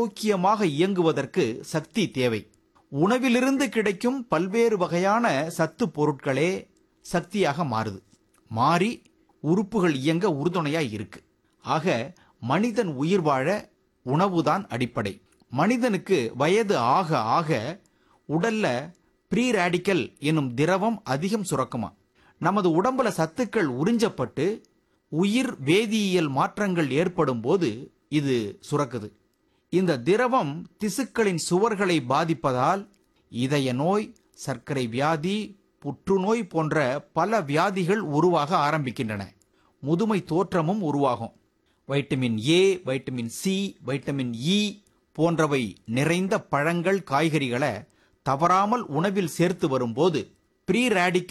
ஆரோக்கியமாக இயங்குவதற்கு சக்தி தேவை உணவிலிருந்து கிடைக்கும் பல்வேறு வகையான சத்து பொருட்களே சக்தியாக மாறுது மாறி உறுப்புகள் இயங்க உறுதுணையா இருக்கு ஆக மனிதன் உயிர் வாழ உணவுதான் அடிப்படை மனிதனுக்கு வயது ஆக ஆக உடல்ல ப்ரீ ரேடிக்கல் எனும் திரவம் அதிகம் சுரக்குமா நமது உடம்புல சத்துக்கள் உறிஞ்சப்பட்டு உயிர் வேதியியல் மாற்றங்கள் ஏற்படும் போது இது சுரக்குது இந்த திரவம் திசுக்களின் சுவர்களை பாதிப்பதால் இதய நோய் சர்க்கரை வியாதி புற்றுநோய் போன்ற பல வியாதிகள் உருவாக ஆரம்பிக்கின்றன முதுமை தோற்றமும் உருவாகும் vitamin A vitamin C vitamin E போன்றவை நிறைந்த பழங்கள் காய்கறிகளை தவறாமல் உணவில் சேர்த்து வரும்போது ப்ரீ ரேடிக்கல்